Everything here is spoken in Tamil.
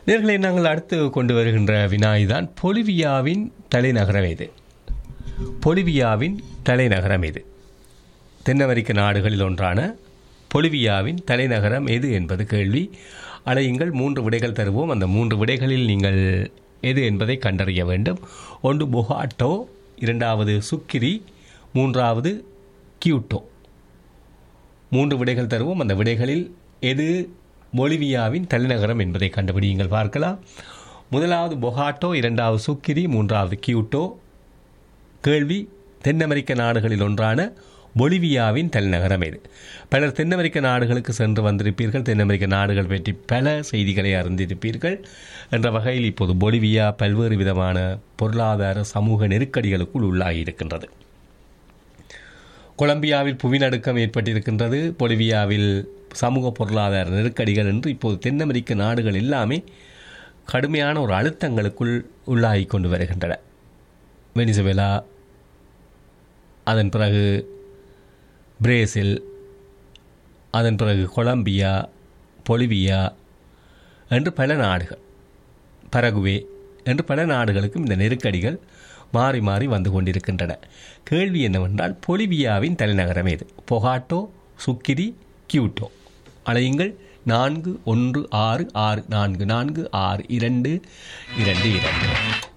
நேர்களை நாங்கள் அடுத்து கொண்டு வருகின்ற வினாய்தான் பொலிவியாவின் தலைநகரம் எது பொலிவியாவின் தலைநகரம் எது தென் அமெரிக்க நாடுகளில் ஒன்றான பொலிவியாவின் தலைநகரம் எது என்பது கேள்வி அலையுங்கள் மூன்று விடைகள் தருவோம் அந்த மூன்று விடைகளில் நீங்கள் எது என்பதை கண்டறிய வேண்டும் ஒன்று பொஹாட்டோ இரண்டாவது சுக்கிரி மூன்றாவது கியூட்டோ மூன்று விடைகள் தருவோம் அந்த விடைகளில் எது பொலிவியாவின் தலைநகரம் என்பதை கண்டுபிடியுங்கள் பார்க்கலாம் முதலாவது பொஹாட்டோ இரண்டாவது சுக்கிரி மூன்றாவது கியூட்டோ கேள்வி தென் அமெரிக்க நாடுகளில் ஒன்றான பொலிவியாவின் தலைநகரம் இது பலர் தென் அமெரிக்க நாடுகளுக்கு சென்று வந்திருப்பீர்கள் தென் அமெரிக்க நாடுகள் பற்றி பல செய்திகளை அறிந்திருப்பீர்கள் என்ற வகையில் இப்போது பொலிவியா பல்வேறு விதமான பொருளாதார சமூக நெருக்கடிகளுக்குள் உள்ளாகி இருக்கின்றது கொலம்பியாவில் புவிநடுக்கம் ஏற்பட்டிருக்கின்றது பொலிவியாவில் சமூக பொருளாதார நெருக்கடிகள் என்று இப்போது தென் அமெரிக்க நாடுகள் எல்லாமே கடுமையான ஒரு அழுத்தங்களுக்குள் உள்ளாகி கொண்டு வருகின்றன வெனிசுவேலா அதன் பிறகு பிரேசில் அதன் பிறகு கொலம்பியா பொலிவியா என்று பல நாடுகள் பரகுவே என்று பல நாடுகளுக்கும் இந்த நெருக்கடிகள் மாறி மாறி வந்து கொண்டிருக்கின்றன கேள்வி என்னவென்றால் பொலிவியாவின் தலைநகரம் எது பொகாட்டோ சுக்கிரி கியூட்டோ அலையுங்கள் நான்கு ஒன்று ஆறு ஆறு நான்கு நான்கு ஆறு இரண்டு இரண்டு இரண்டு